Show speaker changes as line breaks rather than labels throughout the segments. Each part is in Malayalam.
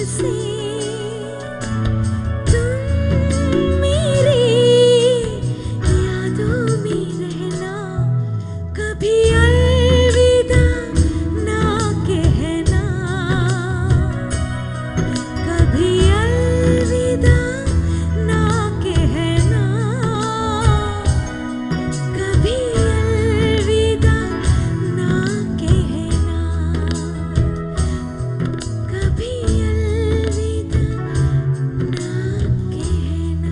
से तुम मेरी यादों में रहना कभी अलविदा ना कहना कभी अलविदा ना कहना कभी अलविदा ना कहना कभी अलविदा ना कहना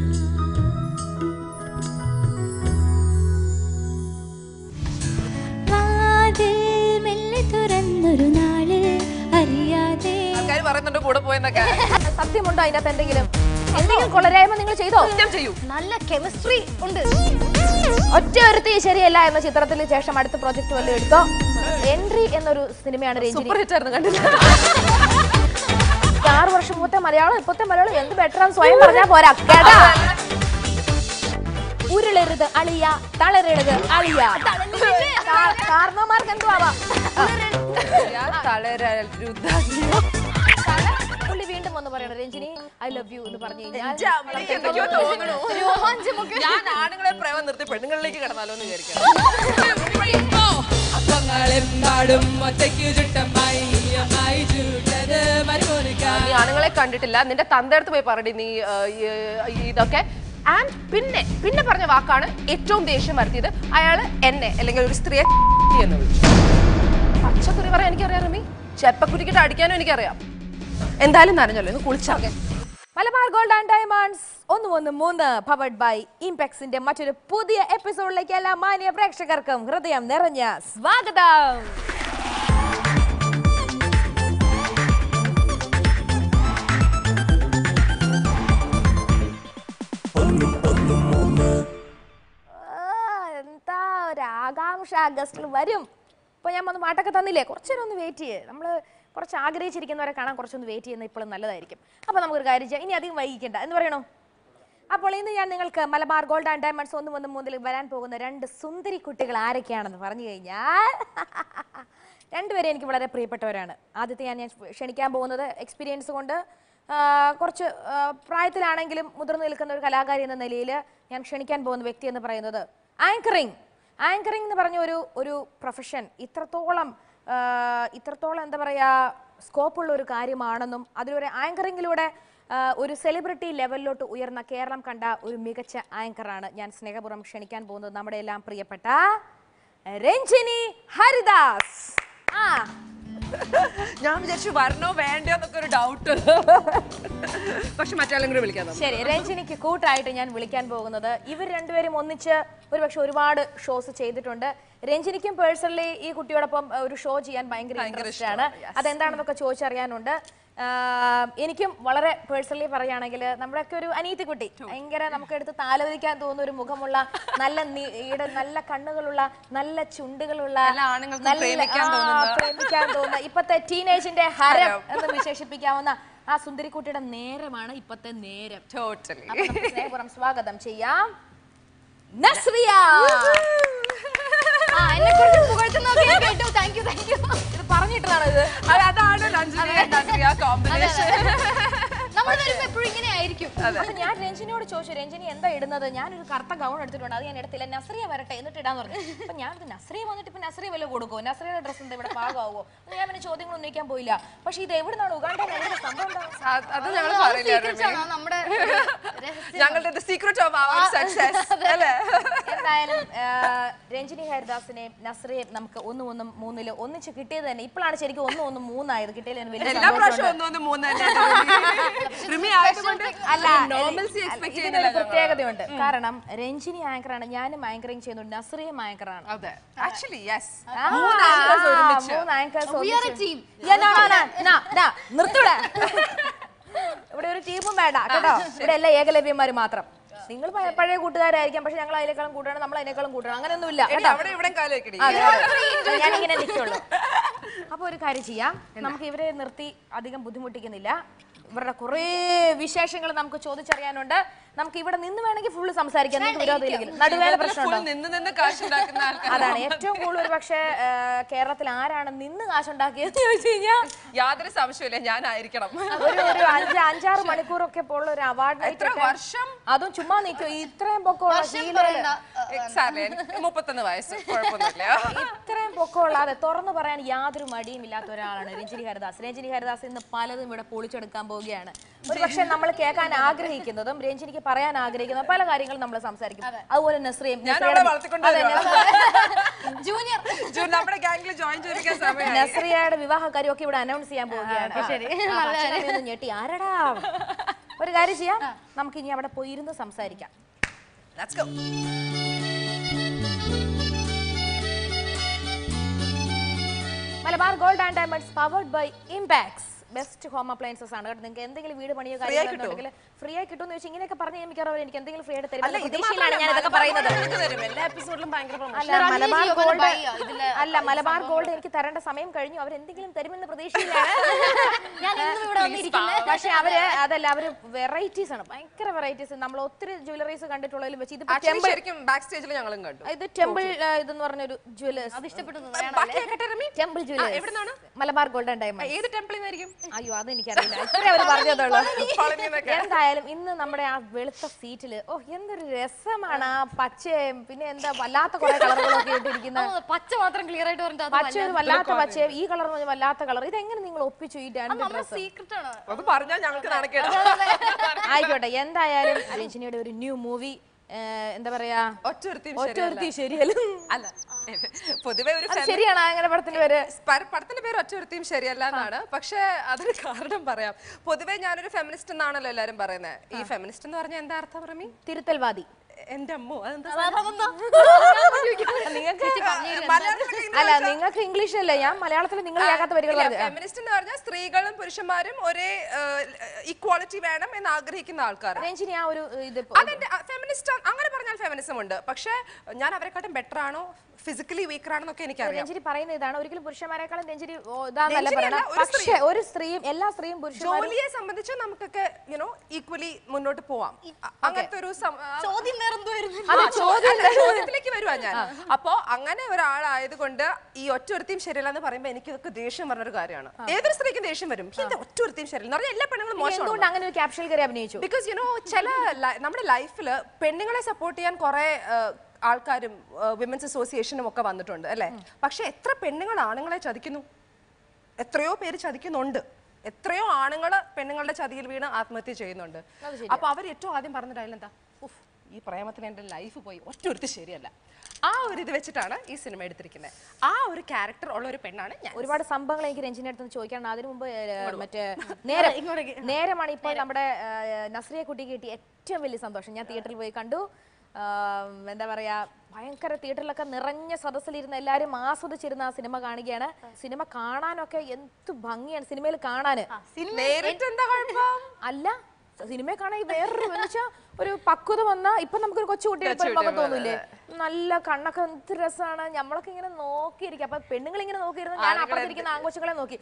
വാതിൽ മെല്ലെ തുറന്നൊരു നാള് അറിയാതെ
ആൾക്കാർ പറയുന്നുണ്ട് കൂടെ പോയെന്നൊക്കെ
സത്യമുണ്ടോ അതിനകത്ത് എന്തെങ്കിലും എന്തെങ്കിലും കൊളരായ്മ നിങ്ങൾ ചെയ്തോ
ഞാൻ ചെയ്യൂ
നല്ല കെമിസ്ട്രി ഉണ്ട് ഒറ്റ ഒരുത്തി ശരിയല്ല എന്ന ചിത്രത്തിന് ശേഷം അടുത്ത പ്രോജക്റ്റ് വല്ലതും എടുത്തോ എൻട്രി എന്നൊരു സിനിമയാണ് രഞ്ജിനി
സൂപ്പർ ഹിറ്റ് ആയിരുന്നു കണ്ടില്ല
ആറ് വർഷം മുമ്പത്തെ മലയാളം ഇപ്പത്തെ മലയാളം എന്ത് ബെറ്റർ ആണെന്ന് സ്വയം പറഞ്ഞാ പോരാ കേട്ടാ ഉരുളരുത് അളിയ തളരരുത് അളിയ കാ- കാരണവന്മാർക്ക് എന്തുവാവാ
ഞാൻ തളരരുത്.
പുള്ളി വീണ്ടും വന്ന് പറയണം രഞ്ജിനി ഐ ലവ് യു എന്ന് പറഞ്ഞു കഴിഞ്ഞാൽ
എൻ്റെ അമ്മേ, എന്തൊക്കെയോ തോന്നണു. ഞാൻ ആണുങ്ങളെ പ്രേമം നിർത്തി പെണ്ണുങ്ങളിലേക്ക് കിടന്നാലോ എന്ന് വിചാരിക്കാം
അപ്പങ്ങളെമ്പാടും ഒറ്റയ്ക്ക് ചുട്ടമായി അമ്മായി ചൂട്ടത് മരുമോനിക്ക
നീ ആണുങ്ങളെ കണ്ടിട്ടില്ല നിന്റെ തന്തടുത്ത് പോയി പറടി നീ ആ, ഈ- ഇതൊക്കെ ആൻഡ് പിന്നെ പിന്നെ പറഞ്ഞ വാക്കാണ് ഏറ്റവും ദേഷ്യം വരുത്തിയത് അയാള് എന്നെ അല്ലെങ്കിൽ ഒരു സ്ത്രീയെ എന്ന് വിളിച്ചു പച്ചക്കുറി പറയാൻ എനിക്കറിയാം റമി ചെപ്പക്കുരിക്കിട്ട് അടിക്കാനും എനിക്കറിയാം എന്തായാലും നനഞ്ഞല്ലോ ഇന്ന് കുളിച്ചാ
മലബാർ ഗോൾഡ് ആൻഡ് ഡയമണ്ട്സ് ഒന്ന് ഒന്ന് മൂന്ന് പവർഡ് ബൈ ഇംപെക്സിന്റെ മറ്റൊരു പുതിയ എപ്പിസോഡിലേക്ക് എല്ലാ മാന്യ പ്രേക്ഷകർക്കും ഹൃദയം നിറഞ്ഞ സ്വാഗതം ആ, എന്താ ഒരു ആകാംക്ഷ ആഗസ്റ്റിൽ വരും ഇപ്പൊ ഞാൻ വന്ന് പാട്ടൊക്കെ തന്നില്ലേ കുറച്ചു നേരം ഒന്ന് വെയിറ്റ് ചെയ്യേ നമ്മൾ കുറച്ച് ആഗ്രഹിച്ചിരിക്കുന്നവരെ കാണാൻ കുറച്ചൊന്ന് വെയിറ്റ് ചെയ്യുന്ന ഇപ്പോഴും നല്ലതായിരിക്കും അപ്പൊ നമുക്കൊരു കാര്യം ചെയ്യാം ഇനി അധികം വൈകിക്കണ്ട എന്ന് പറയണോ അപ്പോൾ ഇന്ന് ഞാൻ നിങ്ങൾക്ക് മലബാർ ഗോൾഡ് ആൻഡ് ഡയമണ്ട്സ് ഒന്ന് ഒന്ന് മൂന്നിൽ വരാൻ പോകുന്ന രണ്ട് സുന്ദരി കുട്ടികൾ ആരൊക്കെയാണെന്ന് പറഞ്ഞു കഴിഞ്ഞാൽ രണ്ടുപേരും എനിക്ക് വളരെ പ്രിയപ്പെട്ടവരാണ് ആദ്യത്തെ ഞാൻ ഞാൻ ക്ഷണിക്കാൻ പോകുന്നത് എക്സ്പീരിയൻസ് കൊണ്ട് ആ, കുറച്ച് ആ, പ്രായത്തിലാണെങ്കിലും മുതിർന്നു നിൽക്കുന്ന ഒരു കലാകാരി എന്ന നിലയിൽ ഞാൻ ക്ഷണിക്കാൻ പോകുന്ന വ്യക്തി എന്ന് പറയുന്നത് ആങ്കറിങ് ആങ്കറിംഗ് എന്ന് പറഞ്ഞ ഒരു ഒരു പ്രൊഫഷൻ ഇത്രത്തോളം ആ, ഇത്രത്തോളം എന്താ പറയുക സ്കോപ്പുള്ള ഒരു കാര്യമാണെന്നും അതിലൊരു ആങ്കറിങ്ങിലൂടെ ആ, ഒരു സെലിബ്രിറ്റി ലെവലിലോട്ട് ഉയർന്ന കേരളം കണ്ട ഒരു മികച്ച ആങ്കറാണ് ഞാൻ സ്നേഹപൂർവ്വം ക്ഷണിക്കാൻ പോകുന്നത് നമ്മുടെ എല്ലാം പ്രിയപ്പെട്ട രഞ്ജിനി ഹരിദാസ് ആ
ഞാൻ വിചാരിച്ചു വരണോ വേണ്ടോ എന്നൊക്കെ ഒരു ഡൗട്ട് പക്ഷെ മറ്റാളും കൂടെ വിളിക്കാം നമുക്ക്.
ശരി രഞ്ജിനിക്ക് കൂട്ടായിട്ട് ഞാൻ വിളിക്കാൻ പോകുന്നത് ഇവർ രണ്ടുപേരും ഒന്നിച്ച് ഒരുപക്ഷെ ഒരുപാട് ഷോസ് ചെയ്തിട്ടുണ്ട് രഞ്ജിനിക്കും പേഴ്സണലി ഈ കുട്ടിയോടൊപ്പം അഹ്, ഒരു ഷോ ചെയ്യാൻ ഭയങ്കര
ഭയങ്കര
ഇൻട്രസ്റ്റ് ആണ് അതെന്താണെന്നൊക്കെ ചോദിച്ചറിയാനുണ്ട് ആഹ്, എനിക്കും വളരെ പേഴ്സണലി പറയുകയാണെങ്കിൽ നമ്മുടെയൊക്കെ ഒരു അനീതി കുട്ടി ഭയങ്കര നമുക്ക് എടുത്ത് താലോലിക്കാൻ തോന്നുന്ന ഒരു മുഖമുള്ള നല്ല നീ- ഈട നല്ല കണ്ണുകളുള്ള നല്ല ചുണ്ടുകളുള്ള
എല്ലാ ആണുങ്ങൾക്കും
നല്ല-
പ്രേമിക്കാൻ
ആ,
തോന്നുന്ന.
പ്രേമിക്കാൻ തോന്നുന്ന ഇപ്പത്തെ ടീനേജിന്റെ ഹരം എന്ന് വിശേഷിപ്പിക്കാവുന്ന ആ സുന്ദരിക്കുട്ടിയുടെ നേരമാണ് ഇപ്പത്തെ നേരം
Totally.
അപ്പൊ നമുക്ക് സ്നേഹപൂർവ്വം സ്വാഗതം ചെയ്യാം നസ്രിയ
ആ, എന്നെക്കുറിച്ച് പുകഴ്ത്തുന്നതൊക്കെ ഞാൻ കേട്ടു. Thank you, thank you.
ഇത് പറഞ്ഞിട്ടാണ് ഇത്
അത് അതാണ് രഞ്ജിനി നസ്രിയ കോമ്പിനേഷൻ
നമ്മൾ വരുമ്പോ എപ്പോഴും ഇങ്ങനെ ആയിരിക്കും
അപ്പൊ ഞാൻ രഞ്ജിനിയോട് ചോദിച്ചു രഞ്ജിനി എന്താ ഇടുന്നത് ഞാനൊരു കറുത്ത ഗൗൺ എടുത്തിട്ടുണ്ട് അത് ഞാൻ എടുത്തില്ല നസ്രിയ വരട്ടെ എന്നിട്ട് ഇടാന്ന് പറഞ്ഞു അപ്പൊ ഞാൻ ഇത് നസ്രിയ വന്നിട്ട് ഇപ്പൊ നസ്രിയ വല്ല കൊടുക്കുമോ നസ്രിയുടെ ഡ്രസ്സ് എന്താ ഇവിടെ പാകമാവോ എന്ന് ഞാൻ പിന്നെ ചോദ്യങ്ങൾ ഉന്നയിക്കാൻ പോയില്ല പക്ഷെ ഇത് എവിടുന്നാണ് ഉഗാണ്ട എവിടെ സംഭവം എന്താ
അത് ഞങ്ങൾ പറയില്ല
Secrets ആണോ നമ്മുടെ രഹസ്യം?
ഞങ്ങളുടെ സീക്രട്ട് ഓഫ് അവർ സക്സസ് അല്ലേ
എന്തായാലും ആ, രഞ്ജിനി ഹരിദാസിനെ നസ്രിയെ നമുക്ക് ഒന്നും ഒന്നും മൂന്നില് ഒന്നിച്ച് കിട്ടിയത് തന്നെ ഇപ്പോഴാണ് ശരിക്കും ഒന്നും ഒന്നും മൂന്നായത് കിട്ടിയതിൽ എനിക്ക് വലിയ
എല്ലാ പ്രാവശ്യവും
സന്തോഷമുണ്ട്.
ഒന്നും ഒന്നും മൂന്ന് റിമി ആയതുകൊണ്ട്
അല്ല
നോർമൽസി
അല്ല,
എക്സ്പെക്ട്
ഇതിനൊരു
ചെയ്യുന്നില്ല
പ്രത്യേകതയുണ്ട് കാരണം രഞ്ജിനി ആങ്കറാണ് ഞാനും ആങ്കറിങ് ചെയ്യുന്നുണ്ട് നസ്രിയും ആങ്കറാണ്
അതെ ആക്ച്വലി യെസ്
ആ,
മൂന്ന് anchors ഒരുമിച്ച്.
മൂന്ന് anchors
We are a
ഒരുമിച്ച്.
team.
Yeah, no, no, no, no, no, നിർത്തൂടെ ഇവിടെ ഒരു ടീമും വേണ്ട കേട്ടോ ഇവിടെ എല്ലാ ഏകലവ്യന്മാര് മാത്രം നിങ്ങൾ പ- പഴയ കൂട്ടുകാരായിരിക്കാം പക്ഷെ ഞങ്ങൾ അതിനേക്കാളും കൂട്ടണം നമ്മൾ അതിനേക്കാളും കൂട്ടണം അങ്ങനെയൊന്നുമില്ല
എടി,
കേട്ടോ
അവിടെ ഇവിടെ കാലം വെക്കടി
അതെ, അതെ. ഞാനിങ്ങനെ നിൽക്കുള്ളൂ അപ്പൊ ഒരു കാര്യം ചെയ്യാം നമുക്ക് ഇവരെ നിർത്തി അധികം ബുദ്ധിമുട്ടിക്കുന്നില്ല ഇവരുടെ കുറേ വിശേഷങ്ങൾ നമുക്ക് ചോദിച്ചറിയാനുണ്ട് നമുക്ക് ഇവിടെ നിന്ന് വേണമെങ്കിൽ ഫുള്ള് സംസാരിക്കാം നിങ്ങൾക്ക് വിരോധമില്ലെങ്കിൽ നടുവേല പ്രശ്നമുണ്ടോ
നിന്ന് നിന്ന് കാശുണ്ടാക്കുന്ന ആൾക്കാർ
അതാണ് ഏറ്റവും കൂടുതൽ ഒരു പക്ഷേ കേരളത്തിൽ ആരാണ് നിന്ന് കാശുണ്ടാക്കിയെന്ന് ചോദിച്ചു കഴിഞ്ഞാൽ
യാതൊരു സംശയമില്ല ഞാനായിരിക്കണം
ഒരു ഒരു അഞ്ച് അഞ്ചാറ് മണിക്കൂറൊക്കെ ഇപ്പോൾ ഉള്ള ഒരു അവാർഡ്
എത്ര വർഷം
അതും ചുമ്മാ നിൽക്കും ഇത്രയും പൊക്കമുള്ള ശീലയില്
എക്സാക്ട്ലി എനിക്ക് മുപ്പത്തൊന്ന് വയസ്സ് കുഴപ്പമൊന്നുമില്ല
ഇത്രയും പൊക്കമുള്ള അതെ തുറന്നു പറയാൻ യാതൊരു മടിയും ഇല്ലാത്ത ഒരാളാണ് രഞ്ജിനി ഹരിദാസ് രഞ്ജിനി ഹരിദാസ് ഇന്ന് പലതും ഇവിടെ പൊളിച്ചെടുക്കാൻ പോവുകയാണ് ഒരു പക്ഷേ നമ്മൾ കേൾക്കാൻ ആഗ്രഹിക്കുന്നതും രഞ്ജിനിക്ക് പറയാൻ ആഗ്രഹിക്കുന്ന പല കാര്യങ്ങളും നമ്മൾ സംസാരിക്കും അതുപോലെ നസ്രിയും
ഞാൻ
നസ്രിയയുടെ-
അവളെ വളർത്തിക്കൊണ്ട്
അതെ,
ജൂനിയർ
ജൂൺ നമ്മുടെ ഗാംഗിൽ ജോയിൻ ചെയ്തിരിക്കാൻ സമയം
നസ്രിയയുടെ വിവാഹ കാര്യമൊക്കെ ഇവിടെ അനൗൺസ് ചെയ്യാൻ പോവുകയാണ്
ശരി.
ആ, ഭക്ഷണം ഒന്ന് ഞെട്ടി ആരടാ ഒരു കാര്യം ചെയ്യാം നമുക്ക് ഇനി അവിടെ പോയിരുന്ന് സംസാരിക്കാം
Let's go.
Malabar Gold and Diamonds powered by Impex best home appliances ആണ് കേട്ടോ നിങ്ങൾക്ക് എന്തെങ്കിലും വീട് പണിയോ കാര്യങ്ങളുണ്ടെങ്കിൽ ഫ്രീ ആയി കിട്ടുമെന്ന് ചോദിച്ചാൽ ഇങ്ങനെയൊക്കെ പറഞ്ഞ് മിക്കവാറും എനിക്ക് എന്തെങ്കിലും ഫ്രീ ആയിട്ട് തരും
അല്ല, ഇത്
പ്രതീക്ഷയിലാണ് ഞാൻ ഇതൊക്കെ
മാത്രമല്ല,
പറയുന്നത്
മലബാർ ഗോൾഡ് തരും. എല്ലാ എപ്പിസോഡിലും ഭയങ്കര promotion.
അല്ല മലബാർ
ജിയോ
ഗോൾഡ്
buy ചെയ്യാം. ഇതില്
അല്ല മലബാർ ഗോൾഡ് എനിക്ക് തരേണ്ട സമയം കഴിഞ്ഞു അവർ എന്തെങ്കിലും തരുമെന്ന് പ്രതീക്ഷയിലാണ്
ഞാൻ ഇന്നും ഇവിടെ വന്നിരിക്കുന്നത്
പക്ഷെ അവര് അതല്ല അവര് വെറൈറ്റീസ് ആണ് ഭയങ്കര വെറൈറ്റീസ് നമ്മൾ ഒത്തിരി ജ്വല്ലറീസ് കണ്ടിട്ടുള്ളതിൽ വെച്ച് ഇത്
Actually,
ടെമ്പിൾ
ശരിക്കും ബാക്ക് സ്റ്റേജിൽ ഞങ്ങളും കണ്ടു
ഇത് ടെമ്പിൾ ഇതെന്ന് പറഞ്ഞൊരു ജ്വല്ലേഴ്സ്
അത് ഇഷ്ടപ്പെട്ടു
ബാക്കി കേക്കട്ടെ, രമി?
ടെമ്പിൾ
ആ,
ജ്വല്ലേഴ്സ്
എവിടുന്നാണ്?
മലബാർ ഗോൾഡ് ആൻഡ് ഡയമണ്ട്
ഏത് ടെമ്പിളിൽ നിന്നായിരിക്കും
അയ്യോ അത് എനിക്കറിയില്ല ഇത്രേ അവർ പറഞ്ഞതുള്ളൂ
കോളനിയിൽ നിന്നൊക്കെ.
എന്തായാലും ഇന്ന് നമ്മുടെ ആ വെളുത്ത സീറ്റില് ഓ എന്തൊരു രസമാണ് ആ പച്ചയും പിന്നെ എന്താ വല്ലാത്ത കുറെ കളറുകളൊക്കെ ഇട്ടിരിക്കുന്ന
പച്ച മാത്രം ക്ലിയർ ആയിട്ട് പറഞ്ഞിട്ട് അത്
പച്ച ഒരു വല്ലാത്ത പച്ചയും ഈ കളർ വല്ലാത്ത കളർ ഇതെങ്ങനെ നിങ്ങൾ ഒപ്പിച്ചു ഈ രണ്ട്
നമ്മുടെ
ഡ്രസ്സും
സീക്രട്ട് ആണ്
അത് പറഞ്ഞാൽ ഞങ്ങൾക്ക് നാണക്കേടാ
ആയിക്കോട്ടെ എന്തായാലും രഞ്ജിനിയുടെ ഒരു ന്യൂ മൂവി എന്താ പറയാ
ഒറ്റൊരുത്തിയും
ഒറ്റൊരുത്തി ശരിയല്ല
അല്ല പൊതുവെ ഒരു
അത് ശരിയാണ് അങ്ങനെ പടത്തിന്റെ പേര്
പ- പടത്തിന്റെ പേര് ഒറ്റൊരുത്തിയും ശരിയല്ല എന്നാണ് പക്ഷെ അതിന് കാരണം പറയാം പൊതുവെ ഞാനൊരു ഫെമിനിസ്റ്റ് എന്നാണല്ലോ എല്ലാരും പറയുന്നത് ഈ ഫെമിനിസ്റ്റ് എന്ന് പറഞ്ഞാൽ എന്താ അർത്ഥം റമി
തിരുത്തൽവാദി
എന്റെ അമ്മോ അതെന്താ
നിങ്ങൾക്ക്
മലയാളത്തിലൊക്കെ ഇങ്ങനെ
അല്ല നിങ്ങൾക്ക് ഇംഗ്ലീഷ് അല്ലേ ഞാൻ മലയാളത്തിൽ നിങ്ങൾ കേൾക്കാത്ത വരികൾ പറഞ്ഞു
ഫെമിനിസ്റ്റ് എന്ന് പറഞ്ഞാൽ സ്ത്രീകളും പുരുഷന്മാരും ഒരേ ഇക്വാളിറ്റി വേണം എന്ന് ആഗ്രഹിക്കുന്ന ആൾക്കാർ
രഞ്ജിനി ആ ഒരു ഇത്
അതെന്റെ ഫെമിനിസ്റ്റ് അങ്ങനെ പറഞ്ഞാൽ ഫെമിനിസം ഉണ്ട് പക്ഷെ ഞാൻ അവരെക്കാട്ടും ബെറ്റർ ആണോ ഫിസിക്കലി വീക്കർ ആണെന്നൊക്കെ എനിക്കറിയാം
രഞ്ജിനി പറയുന്ന ഇതാണ് ഒരിക്കലും പുരുഷന്മാരെക്കാളും രഞ്ജിനി ഓ, ഇതാന്നല്ല
രഞ്ജിനി
പറയണ
അല്ല, ഒരു
പക്ഷേ ഒരു സ്ത്രീയും എല്ലാ സ്ത്രീയും പുരുഷന്മാരും
ജോലിയെ സംബന്ധിച്ച് നമുക്കൊക്കെ യുനോ ഈക്വലി മുന്നോട്ട് പോവാം അ- അങ്ങനത്തെ ഒരു സം- ആ,
ചോദ്യം വേറെന്തുവായിരുന്നു
ആ, ചോ- അല്ല, ചോദ്യത്തിലേക്ക് വരുവാ ഞാൻ അപ്പോ അങ്ങനെ ഒരാളായതുകൊണ്ട് ഈ ഒറ്റൊരുത്തിയും ശരിയല്ല എന്ന് പറയുമ്പോ എനിക്ക് ഇതൊക്കെ ദേഷ്യം പറഞ്ഞൊരു കാര്യമാണ് ഏതൊരു സ്ത്രീക്കും ദേഷ്യം വരും ഇത് ഒറ്റൊരുത്തിയും ശരിയല്ല എന്ന് പറഞ്ഞാൽ എല്ലാ പെണ്ണുങ്ങളും മോശമാണ്
എന്തുകൊണ്ട് അങ്ങനെ ഒരു ക്യാപ്ഷൻ കയറി അഭിനയിച്ചു
ബിക്കോസ് യുനോ ചില ലൈ- നമ്മുടെ ലൈഫിൽ പെണ്ണുങ്ങളെ സപ്പോർട്ട് ചെയ്യാൻ കുറെ ആൾക്കാരും വിമൻസ് അസോസിയേഷനും ഒക്കെ വന്നിട്ടുണ്ട് അല്ലേ പക്ഷെ എത്ര പെണ്ണുങ്ങൾ ആണുങ്ങളെ ചതിക്കുന്നു എത്രയോ പേര് ചതിക്കുന്നുണ്ട് എത്രയോ ആണുങ്ങൾ പെണ്ണുങ്ങളുടെ ചതിയിൽ വീണ് ആത്മഹത്യ ചെയ്യുന്നുണ്ട് അപ്പൊ അവർ ഏറ്റവും ആദ്യം പറഞ്ഞ ഡയൽ എന്താ ഉഫ് ഈ പ്രേമത്തിന് എൻ്റെ ലൈഫ് പോയി ഒറ്റൊരുത്തി ശരിയല്ല ആ ഒരു ഇത് വെച്ചിട്ടാണ് ഈ സിനിമ എടുത്തിരിക്കുന്നത് ആ ഒരു ക്യാരക്ടർ ഉള്ള ഒരു പെണ്ണാണ് ഞാൻ
ഒരുപാട് സംഭവങ്ങൾ എനിക്ക് രഞ്ജിനി അടുത്ത് ചോദിക്കാനുണ്ട് അതിനു മുമ്പ് ഏ, മറ്റേ നേരം നേരമാണ് ഇപ്പോൾ നമ്മുടെ ഏ, നസ്രിയ കുട്ടിക്ക് കിട്ടിയ ഏറ്റവും വലിയ സന്തോഷം ഞാൻ തിയേറ്ററിൽ പോയി കണ്ടു ആ, എന്താ പറയാ ഭയങ്കര തിയേറ്ററിലൊക്കെ നിറഞ്ഞ സദസ്സിലിരുന്ന് എല്ലാവരും ആസ്വദിച്ചിരുന്ന ആ സിനിമ കാണുകയാണ് സിനിമ കാണാനൊക്കെ എന്ത് ഭംഗിയാണ് സിനിമയിൽ കാണാന്
നേരിട്ട് എന്താ കുഴപ്പം
അല്ല സിനിമ കാണാൻ ഈ വേറൊരു എന്ന് വെച്ചാ ഒരു പക്വത വന്ന ഇപ്പൊ നമുക്കൊരു കൊച്ചു കുട്ടിയെ മുഖം തോന്നൂലേ നല്ല കണ്ണൊക്കെ എന്ത് രസമാണ് നമ്മളൊക്കെ ഇങ്ങനെ നോക്കിയിരിക്കും അപ്പൊ പെണ്ണുങ്ങൾ ഇങ്ങനെ നോക്കിയിരുന്നു ഞാൻ അപ്പുറത്തിരിക്കുന്ന ആൺകൊച്ചുങ്ങളെ നോക്കി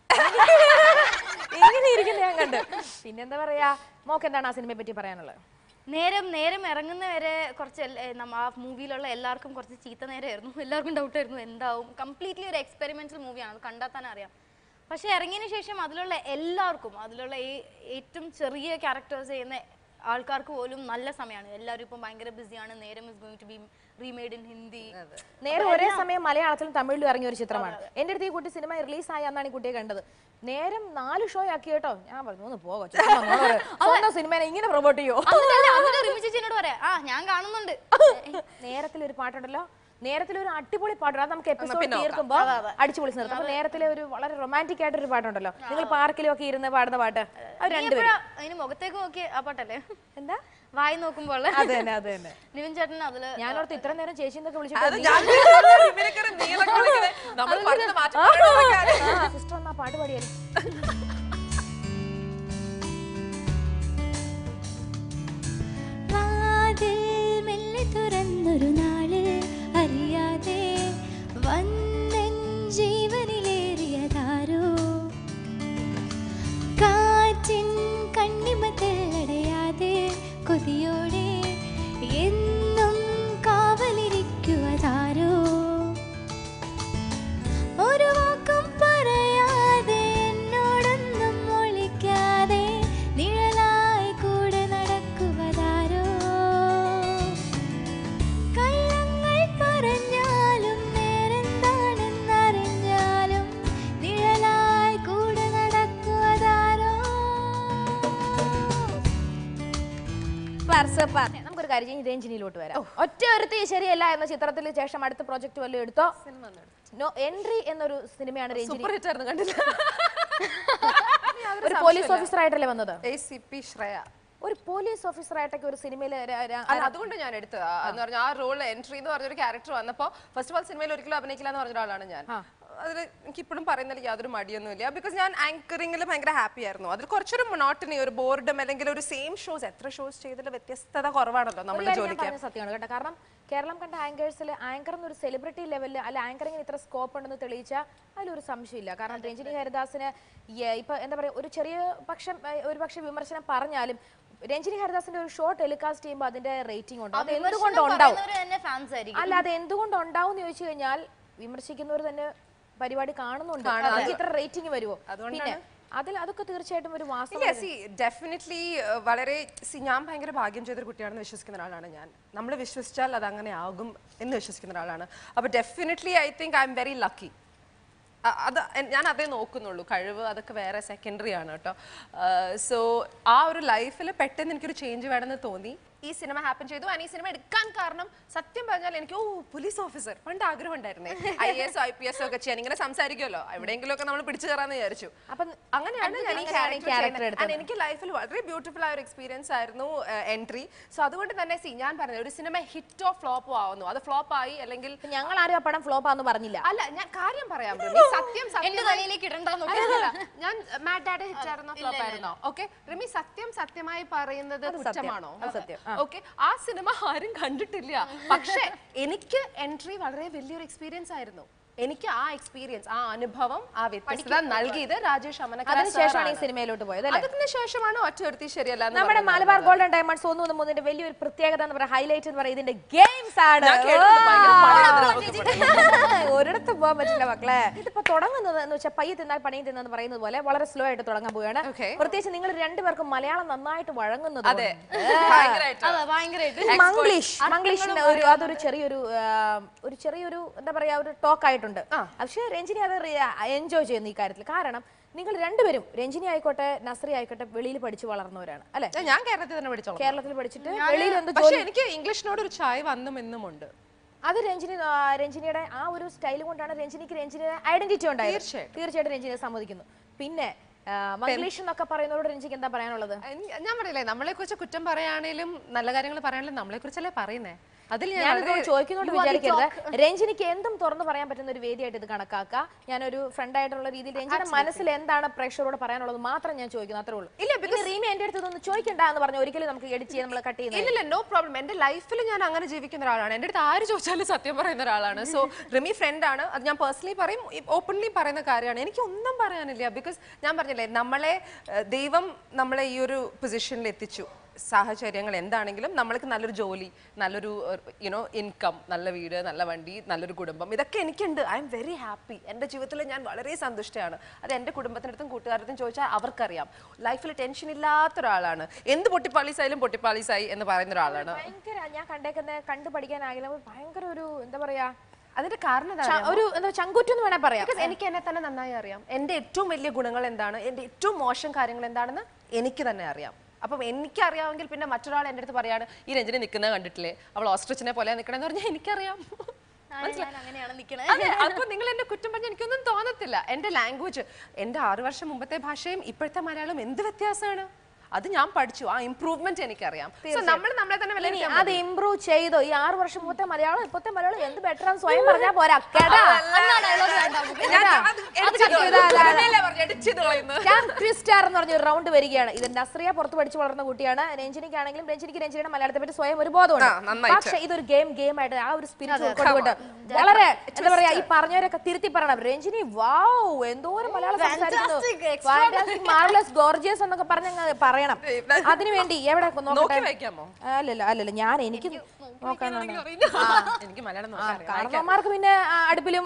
ഇങ്ങനെ ഇരിക്കുന്ന ഞാൻ കണ്ട് പിന്നെന്താ പറയാ മോക്ക് എന്താണ് ആ സിനിമയെ പറ്റി പറയാനുള്ളത്
നേരം നേരം ഇറങ്ങുന്നവരെ കുറച്ച് എല്ല- ഏ, നമ്മ ആ മൂവിയിലുള്ള എല്ലാവർക്കും കുറച്ച് ചീത്ത നേരമായിരുന്നു എല്ലാവർക്കും ഡൗട്ടായിരുന്നു എന്താവും കംപ്ലീറ്റ്ലി ഒരു എക്സ്പെരിമെന്റൽ മൂവിയാണ് അത് കണ്ടാൽ തന്നെ അറിയാം പക്ഷെ ഇറങ്ങിയതിന് ശേഷം അതിലുള്ള എല്ലാവർക്കും അതിലുള്ള ഈ- ഏറ്റവും ചെറിയ ക്യാരക്ടേഴ്സ് ചെയ്യുന്ന ആൾക്കാർക്ക് പോലും നല്ല സമയമാണ് എല്ലാവരും ഇപ്പം ഭയങ്കര ബിസിയാണ് Neram is going to be remade in Hindi
നേരെ ഒരേ സമയം മലയാളത്തിലും തമിഴിലും ഇറങ്ങിയ ഒരു ചിത്രമാണ് എന്റെ അടുത്ത് ഈ കുട്ടി സിനിമ റിലീസായി അന്നാണ് ഈ കുട്ടിയെ കണ്ടത് നേരം നാല് ഷോ ആക്കി കേട്ടോ ഞാൻ പറഞ്ഞു ഒന്ന് പോകോ സ്വന്തം സിനിമനെ ഇങ്ങനെ പ്രൊമോട്ട് ചെയ്യോ
എന്നിട്ടല്ല, എന്നിട്ട് റിമി ചേച്ചി എന്നോട് പറയാം ആ ഞാൻ കാണുന്നുണ്ട്
നേരത്തിൽ ഒരു പാട്ടുണ്ടല്ലോ നേരത്തിൽ ഒരു അടിപൊളി പാട്ടുണ്ട് അത് നമുക്ക് എപ്പിസോഡ്
പിന്നെ നോക്കാം.
തീർക്കുമ്പോ അടിച്ചു പൊളിച്ച് നിർത്താം അപ്പൊ നേരത്തിലെ ഒരു വളരെ റൊമാൻറ്റിക് ആയിട്ടൊരു പാട്ടുണ്ടല്ലോ നിങ്ങൾ പാർക്കിലും ഒക്കെ ഇരുന്ന് പാടുന്ന പാട്ട് അത്
നീ
രണ്ടുപേരും
എപ്പോഴാ അതിന് മുഖത്തേക്ക് നോക്കി ആ പാട്ടല്ലേ
എന്താ
വായി നോക്കുമ്പോൾ
അത് തന്നെ അത് തന്നെ
നിവിൻ ചേട്ടൻ അതില്
ഞാനോർത്ത് ഇത്ര നേരം ചേച്ചി എന്നൊക്കെ
അത്
വിളിച്ചിട്ട്
ഞാൻ ഇവരൊക്കെ നീളൊക്കെ വിളിക്കുന്നെ. നമ്മൾ പറഞ്ഞത് മാറ്റി പറയണ
സിസ്റ്റർ എന്നാ പാട്ട് പാടിയാലും
വാതിൽ മെല്ലെ തുറന്നൊരു നാള് അറിയാതെ വന്നൻ ജീവനിലേറിയതാരോ കാറ്റിൻ കണ്ണിമത്തിൽ അടയാതെ കൊതിയോ
സൂപ്പർ നമുക്കൊരു കാര്യം ചെയ്യ്, രഞ്ജിനിയിലോട്ട് വരാം ഒറ്റ ഒരുത്തി ശരിയല്ല എന്ന ചിത്രത്തിന് ശേഷം അടുത്ത പ്രോജക്റ്റ് വല്ലതും എടുത്തോ നോ എൻട്രി എന്നൊരു സിനിമയാണ് രഞ്ജിനി
സൂപ്പർ ഹിറ്റ് ആയിരുന്നു കണ്ടില്ല
ഒരു പോലീസ് ഓഫീസർ ആയിട്ടല്ലേ വന്നത്
എ സി പി ശ്രേയ
ഒരു പോലീസ് ഓഫീസർ ആയിട്ടൊക്കെ ഒരു സിനിമയിൽ
അല്ല അതുകൊണ്ട് ഞാൻ എടുത്തതാ എന്ന് പറഞ്ഞാൽ ആ റോൾ എൻട്രി എന്ന് പറഞ്ഞൊരു ക്യാരക്ടർ വന്നപ്പോ ഫസ്റ്റ് ഓഫ് ഓൾ സിനിമയിൽ ഒരിക്കലും അഭിനയിക്കില്ല എന്ന് പറഞ്ഞ ഒരാളാണ് ഞാൻ അതിൽ എനിക്ക് ഇപ്പോഴും പറയുന്നതിൽ യാതൊരു മടിയൊന്നുമില്ല ബിക്കോസ് ഞാൻ ആങ്കറിംഗിൽ ഭയങ്കര ഹാപ്പി ആയിരുന്നു അതിൽ കുറച്ചൊരു മൊണോട്ടണി ഒരു ബോർഡും അല്ലെങ്കിൽ ഒരു സെയിം ഷോസ് എത്ര ഷോസ് ചെയ്തതിൽ വ്യത്യസ്തത കുറവാണല്ലോ നമ്മുടെ ജോലിക്ക്
പറഞ്ഞ സത്യമാണ് കേട്ടോ കാരണം കേരളം കണ്ട ആങ്കേഴ്സിൽ ആങ്കർ എന്നൊരു സെലിബ്രിറ്റി ലെവലിൽ അല്ല ആങ്കറിങ്ങിന് ഇത്ര സ്കോപ്പ് ഉണ്ടെന്ന് തെളിയിച്ചാൽ അതിലൊരു സംശയമില്ല കാരണം രഞ്ജിനി ഹരിദാസിന് ഈ- ഇപ്പൊ എന്താ പറയാ ഒരു ചെറിയ പക്ഷം ഏഹ്, ഒരു പക്ഷെ വിമർശനം പറഞ്ഞാലും രഞ്ജിനി ഹരിദാസിന്റെ ഒരു ഷോ ടെലികാസ്റ്റ് ചെയ്യുമ്പോൾ അതിന്റെ റേറ്റിംഗ് ഉണ്ട് അത് എന്തുകൊണ്ട് ഉണ്ടാവും
തന്നെ ഫാൻസ് ആയിരിക്കും
അല്ല അത് എന്തുകൊണ്ട് ഉണ്ടാവും എന്ന് ചോദിച്ചു കഴിഞ്ഞാൽ വിമർശിക്കുന്നവർ തന്നെ പരിപാടി കാണുന്നുണ്ട് അതിന് ഇത്ര റേറ്റിംഗ് വരുമോ പിന്നെ അതിൽ അതൊക്കെ തീർച്ചയായിട്ടും ഒരു വാസ്തവം
ഇല്ല സി ഡെഫിനറ്റ്ലി വളരെ സി ഞാൻ ഭയങ്കര ഭാഗ്യം ചെയ്തൊരു കുട്ടിയാണെന്ന് വിശ്വസിക്കുന്ന ഒരാളാണ് ഞാൻ നമ്മൾ വിശ്വസിച്ചാൽ അത് അങ്ങനെ ആകും എന്ന് വിശ്വസിക്കുന്ന ഒരാളാണ് അപ്പോൾ definitely I think I am very lucky അത് എൻ- ഞാൻ അതേ നോക്കുന്നുള്ളൂ കഴിവ് അതൊക്കെ വേറെ സെക്കൻഡറി ആണ് കേട്ടോ സോ ആ ഒരു ലൈഫിൽ പെട്ടെന്ന് എനിക്കൊരു ചേഞ്ച് വേണമെന്ന് തോന്നി ഈ സിനിമ ഹാപ്പൻ ചെയ്തു ആൻഡ് ഈ സിനിമ എടുക്കാൻ കാരണം സത്യം പറഞ്ഞാൽ എനിക്ക് ഓ പോലീസ് ഓഫീസർ പണ്ട് ആഗ്രഹം ഉണ്ടായിരുന്നേ I S I P S ഒക്കെ ചെയ്യാൻ ഇങ്ങനെ സംസാരിക്കുമല്ലോ എവിടെയെങ്കിലും ഒക്കെ നമ്മൾ പിടിച്ചു കയറാന്ന് വിചാരിച്ചു
അപ്പം
അങ്ങനെയാണ് ഞാൻ ഈ
അങ്ങനെയാണ് ഈ
ക്യാരക്ടർ
character
ചെയ്യുന്നത്. And എനിക്ക് ലൈഫിൽ വളരെ ബ്യൂട്ടിഫുൾ ആയ ഒരു എക്സ്പീരിയൻസ് ആയിരുന്നു എൻട്രി സോ അതുകൊണ്ട് തന്നെ സി ഞാൻ പറഞ്ഞത് ഒരു സിനിമ ഹിറ്റോ ഫ്ലോപ്പോ ആവുന്നു അത് ഫ്ലോപ്പ് ആയി അല്ലെങ്കിൽ
ഇപ്പൊ ഞങ്ങൾ ആരും ആ പടം ഫ്ലോപ്പ് ആന്ന് പറഞ്ഞില്ല
അല്ല ഞാൻ കാര്യം പറയാം റിമി. സത്യം
എന്റെ
സത്യം
തലയിലേക്ക് ഇടണ്ടെന്ന്
അല്ലല്ല, ഞാൻ മാറ്റ് ഡാഡ് ഹിറ്റ് ആയിരുന്നോ ഫ്ലോപ്പ് ആയിരുന്നോ ഓക്കെ റിമി സത്യം സത്യമായി പറയുന്നത് കുറ്റമാണോ
അത് സത്യം.
ഓക്കെ ആ സിനിമ ആരും കണ്ടിട്ടില്ല പക്ഷേ എനിക്ക് എൻട്രി വളരെ വലിയൊരു എക്സ്പീരിയൻസ് ആയിരുന്നു എനിക്ക് ആ എക്സ്പീരിയൻസ് ആ അനുഭവം ആ വ്യത്യസ്തത നൽകിയത് രാജേഷ് അമനക്കര
അതിനുശേഷമാണ് ഈ
sir
സിനിമയിലോട്ട് പോയത് അല്ലേ
അതിന് ശേഷമാണ് ഒറ്റ ഒരുത്തി ശരിയല്ല എന്ന്
നമ്മുടെ
പറഞ്ഞത്.
മലബാർ ഗോൾഡൻ ഡയമണ്ട്സ് ഒന്ന് ഒന്ന് മൂന്നിന്റെ വലിയൊരു പ്രത്യേകത എന്ന് പറയുക ഹൈലൈറ്റ് എന്ന് പറയുന്നത് ഇതിന്റെ ഗെയിംസ് ആണ്
ഞാൻ കേട്ടിട്ടുണ്ട്, ഭയങ്കര പണിയാണ് നമുക്ക്
ഒരിടത്ത് പോകാൻ പറ്റില്ല മക്കളെ ഇതിപ്പോ തുടങ്ങുന്നത് എന്ന് വെച്ചാൽ പയ്യെ തിന്നാൽ പണിയും തിന്നെന്ന് പറയുന്നത് പോലെ വളരെ സ്ലോ ആയിട്ട് തുടങ്ങാൻ പോവുകയാണ്
Okay.
പ്രത്യേകിച്ച് നിങ്ങൾ രണ്ടുപേർക്കും മലയാളം നന്നായിട്ട് വഴങ്ങുന്നത്
അതെ
കൊണ്ട്.
ഭയങ്കരമായിട്ട്
അതെ ഭയങ്കരമായിട്ട്
മംഗ്ലീഷ് മംഗ്ലീഷിന്റെ ഒരു അതൊരു ചെറിയൊരു ആ, ഒരു ചെറിയൊരു എന്താ പറയാ ഒരു ടോക്ക് ആയിട്ടുണ്ട് പക്ഷേ രഞ്ജിനി അത് എൻജോയ് ചെയ്യുന്നു ഈ കാര്യത്തിൽ കാരണം നിങ്ങൾ രണ്ടുപേരും രഞ്ജിനി ആയിക്കോട്ടെ നസ്രി ആയിക്കോട്ടെ വെളിയിൽ പഠിച്ചു വളർന്നവരാണ് അല്ലെ
ഞാൻ കേരളത്തിൽ തന്നെ പഠിച്ചോളാം
കേരളത്തിൽ പഠിച്ചിട്ട് വെളിയിൽ എന്ത്
പക്ഷെ
ജോലി
എനിക്ക് ഇംഗ്ലീഷിനോട് ഒരു ചായ വന്നും എന്നും ഉണ്ട്
അത് രഞ്ജിനി ആ, രഞ്ജിനിയുടെ ആ ഒരു സ്റ്റൈൽ കൊണ്ടാണ് രഞ്ജിനിക്ക് രഞ്ജിനിയുടെ ഐഡന്റിറ്റി ഉണ്ടായത്
തീർച്ചയായിട്ടും.
തീർച്ചയായിട്ടും രഞ്ജിനിയെ സമ്മതിക്കുന്നു പിന്നെ ആ, മംഗ്ലീഷ് എന്നൊക്കെ പറയുന്നവരോട് രഞ്ജിക്ക് എന്താ പറയാനുള്ളത്
എൻ- ഞാൻ പറയില്ലേ നമ്മളെ കുറിച്ച് കുറ്റം പറയുകയാണേലും നല്ല കാര്യങ്ങൾ പറയാണെങ്കിലും നമ്മളെ കുറിച്ചല്ലേ പറയുന്നേ അതിൽ ഞാൻ
ഞാനിത്
വളരെ-
ചോദിക്കുന്നോണ്ട് വിചാരിക്കരുത് രഞ്ജിനിക്ക് എന്തും തുറന്നു പറയാൻ പറ്റുന്ന ഒരു വേദിയായിട്ട് ഇത് കണക്കാക്കുക ഞാനൊരു ഫ്രണ്ട് ആയിട്ടുള്ള രീതിയിൽ രഞ്ജിന്റെ മനസ്സിൽ എന്താണ് പ്രേക്ഷകരോട് പറയാനുള്ളത് മാത്രം ഞാൻ ചോദിക്കുന്നു അത്രേ ഉള്ളൂ
ഇല്ല,
ഇനി റീമി എന്റെ അടുത്ത് ഇതൊന്നും ചോദിക്കണ്ട എന്ന് പറഞ്ഞ ഒരിക്കലും നമുക്ക് എഡിറ്റ് ചെയ്യാൻ നമ്മൾ കട്ട് ചെയ്യുന്നത്
ഇല്ലില്ല നോ പ്രോബ്ലം എന്റെ ലൈഫിൽ ഞാൻ അങ്ങനെ ജീവിക്കുന്ന ഒരാളാണ് എൻ്റെ അടുത്ത് ആര് ചോദിച്ചാലും സത്യം പറയുന്ന ഒരാളാണ് സോ റിമി ഫ്രണ്ട് ആണ് അത് ഞാൻ പേഴ്സണലി പറയും ഓപ്പൺലി പറയുന്ന കാര്യമാണ് എനിക്ക് ഒന്നും പറയാനില്ല ബിക്കോസ് ഞാൻ പറഞ്ഞില്ലേ നമ്മളെ ഏഹ്, ദൈവം നമ്മളെ ഈ ഒരു പൊസിഷനിൽ എത്തിച്ചു സാഹചര്യങ്ങൾ എന്താണെങ്കിലും നമ്മൾക്ക് നല്ലൊരു ജോലി നല്ലൊരു യുനോ ഇൻകം നല്ല വീട് നല്ല വണ്ടി നല്ലൊരു കുടുംബം ഇതൊക്കെ എനിക്കുണ്ട് ഐ എം വെരി ഹാപ്പി എൻ്റെ ജീവിതത്തിൽ ഞാൻ വളരെ സന്തുഷ്ടയാണ് അത് എൻ്റെ കുടുംബത്തിനടുത്തും കൂട്ടുകാരടുത്തും ചോദിച്ചാൽ അവർക്കറിയാം ലൈഫിൽ ടെൻഷൻ ഇല്ലാത്ത ഒരാളാണ് എന്ത് പൊട്ടിപ്പാളീസായാലും പൊട്ടിപ്പാളീസായി എന്ന് പറയുന്ന ഒരാളാണ്
ഭയങ്കര ഞാൻ കണ്ടേക്കുന്ന കണ്ടു പഠിക്കാനാകില്ല ഭയങ്കര ഒരു എന്താ പറയാ
അതിന്റെ കാരണം എന്താ
ച- ഒരു എന്താ ചങ്കൂറ്റെന്ന് വേണേ പറയാം
Because എനിക്ക് എന്നെ തന്നെ നന്നായി അറിയാം എൻ്റെ ഏറ്റവും വലിയ ഗുണങ്ങൾ എന്താണ് എൻ്റെ ഏറ്റവും മോശം കാര്യങ്ങൾ എന്താണെന്ന് എനിക്ക് തന്നെ അറിയാം അപ്പം എനിക്ക് അറിയാമെങ്കിൽ പിന്നെ മറ്റൊരാൾ എൻ്റെ അടുത്ത് പറയാണ് ഈ രഞ്ജനി നിൽക്കുന്നത് കണ്ടിട്ടില്ലേ അവൾ ഓസ്ട്രിച്ചിനെ പോലെ നിൽക്കണമെന്ന് പറഞ്ഞാൽ എനിക്കറിയാം
ഞാൻ അങ്ങനെയാണ് നിക്കണേ
അതെ അപ്പൊ നിങ്ങൾ എന്നെ കുറ്റം പറഞ്ഞാൽ എനിക്കൊന്നും തോന്നത്തില്ല എൻ്റെ ലാംഗ്വേജ് എൻ്റെ ആറു വർഷം മുമ്പത്തെ ഭാഷയും ഇപ്പോഴത്തെ മലയാളം എന്ത് വ്യത്യാസമാണ് അത് ഞാൻ പഠിച്ചു ആ ഇമ്പ്രൂവ്മെന്റ് എനിക്കറിയാം സോ നമ്മൾ നമ്മളെ തന്നെ
ഇനി
വിലയിരുത്താൻ
അത് ഇമ്പ്രൂവ് ചെയ്തോ ഈ ആറ് വർഷം മുമ്പത്തെ മലയാളം ഇപ്പത്തെ മലയാളം എന്ത് ബെറ്റർ ആണെന്ന് സ്വയം പറഞ്ഞാൽ പോരാ കേട്ടാ
ഞാൻ അത് edit ചെയ്ത് കളയുന്നു. അങ്ങനെയല്ലേ പറഞ്ഞത്, edit ചെയ്ത് കളയുന്നു.
ഞാൻ ട്വിസ്റ്റാർ എന്ന് പറഞ്ഞ ഒരു റൗണ്ട് വരികയാണ് ഇത് നസ്രിയ പുറത്ത് പഠിച്ചു വളർന്ന കുട്ടിയാണ് രഞ്ജിനിക്കാണെങ്കിലും രഞ്ജിനിക്ക് രഞ്ജിനിയുടെ മലയാളത്തെ പറ്റി സ്വയം ഒരു ബോധമുണ്ട്
ആ, നന്നായിട്ട്.
പക്ഷെ ഇതൊരു ഗെയിം ഗെയിം ആയിട്ട് ആ ഒരു സ്പിരിറ്റ് ഉൾക്കൊണ്ടുകൊണ്ട് വളരെ എന്താ പറയാ ഈ പറഞ്ഞവരൊക്കെ തിരുത്തി പറയണം രഞ്ജിനി വാവ് എന്തോരം മലയാളം സംസാരിക്കുന്നു
Fantastic,
മാർവലസ് ഗോർജിയസ് എന്നൊക്കെ പറഞ്ഞ് പറയണം അതിനുവേണ്ടി എവിടെ
നോക്കി
നോക്കട്ടെ
വായിക്കാമോ
അല്ലല്ല അല്ലല്ല ഞാൻ എനിക്ക് നോക്കാൻ
എനിക്ക് മലയാളം നോക്കാൻ അറിയാം.
കാരണവന്മാർക്ക് പിന്നെ ആ, അടുപ്പിലും